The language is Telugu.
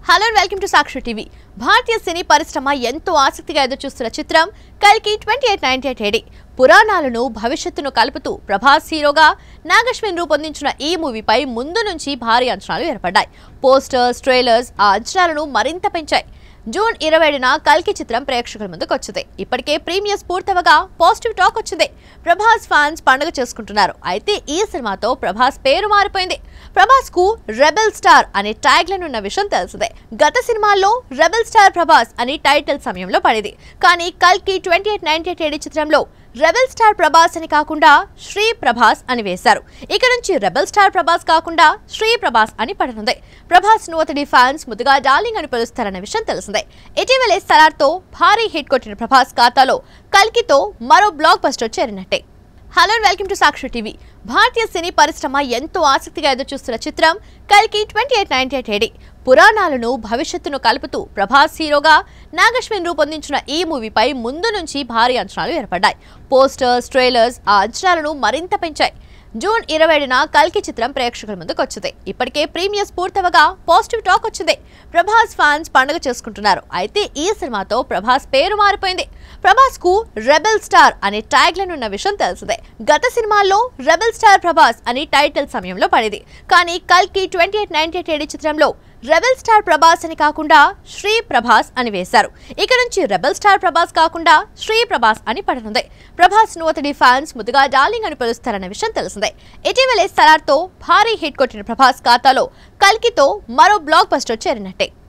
hello welcome to Sakshi TV భారతీయ సినీ పరిశ్రమ ఎంతో ఆసక్తిగా ఎదురుచూస్తున్న చిత్రం కల్కి twenty eight ninety eight AD పురాణాలను భవిష్యత్తును కలుపుతూ ప్రభాస్ హీరోగా నాగశ్విన్ రూపొందించిన ఈ మూవీపై ముందు నుంచి భారీ అంచనాలు ఏర్పడ్డాయి పోస్టర్స్ ట్రైలర్స్ ఆ అంచనాలను మరింత పెంచాయి జూన్ ఇరవై ఏడున కల్కి చిత్రం ప్రేక్షకుల ముందుకు వచ్చింది ఇప్పటికే ప్రీమియర్స్ పూర్తవగా పాజిటివ్ టాక్ వచ్చింది ప్రభాస్ ఫ్యాన్స్ పండుగ చేసుకుంటున్నారు అయితే ఈ సినిమాతో ప్రభాస్ పేరు మారిపోయింది ప్రభాస్ కు రెబెల్ స్టార్ అనే ట్యాగ్ లైన్ ఉన్న విషయం తెలిసిందే గత సినిమాల్లో రెబెల్ స్టార్ ప్రభాస్ అని టైటిల్ సమయంలో పడేది కానీ కల్కి twenty eight ninety eight AD చిత్రంలో రెబెల్ స్టార్ ప్రభాస్ అని కాకుండా శ్రీ ప్రభాస్ అని వేశారు ఇక నుంచి రెబెల్ స్టార్ ప్రభాస్ కాకుండా శ్రీ ప్రభాస్ అని పడనుంది ప్రభాస్ ను అతడి ఫ్యాన్స్ ముద్దుగా డార్లింగ్ అని పిలుస్తారన్న విషయం తెలిసిందే ఇటీవలే సలార్తో భారీ హిట్ కొట్టిన ప్రభాస్ ఖాతాలో కల్కితో మరో బ్లాక్ బస్టర్ చేరినట్టే hello welcome to Sakshi TV భారతీయ సినీ పరిశ్రమ ఎంతో ఆసక్తిగా ఎదురుచూస్తున్న చిత్రం కల్కి twenty eight ninety eight AD పురాణాలను భవిష్యత్తును కలుపుతూ ప్రభాస్ హీరోగా నాగశ్విన్ రూపొందించిన ఈ మూవీపై ముందు నుంచి భారీ అంచనాలు ఏర్పడ్డాయి పోస్టర్స్ ట్రైలర్స్ ఆ అంచనాలను మరింత పెంచాయి జూన్ ఇరవై ఏడున కల్కి చిత్రం ప్రేక్షకుల ముందుకు వచ్చింది ఇప్పటికే ప్రీమియర్స్ పూర్తవగా పాజిటివ్ టాక్ వచ్చింది ప్రభాస్ ఫ్యాన్స్ పండుగ చేసుకుంటున్నారు అయితే ఈ సినిమాతో ప్రభాస్ పేరు మారిపోయింది ప్రభాస్ కు రెబెల్ స్టార్ అనే ట్యాగ్ లైన్ ఉన్న విషయం తెలిసిందే గత సినిమాల్లో రెబెల్ స్టార్ ప్రభాస్ అని టైటిల్ సమయంలో పడేది కానీ కల్కి twenty eight ninety eight AD చిత్రంలో రెబెల్ స్టార్ ప్రభాస్ అని కాకుండా శ్రీ ప్రభాస్ అని వేశారు ఇక నుంచి రెబెల్ స్టార్ ప్రభాస్ కాకుండా శ్రీ ప్రభాస్ అని పడనుంది ప్రభాస్ ను అతడి ఫ్యాన్స్ ముద్దుగా డార్లింగ్ అని పిలుస్తారన్న విషయం తెలిసిందే ఇటీవలే సలార్తో భారీ హిట్ కొట్టిన ప్రభాస్ ఖాతాలో కల్కితో మరో బ్లాక్ బస్టర్ చేరినట్టే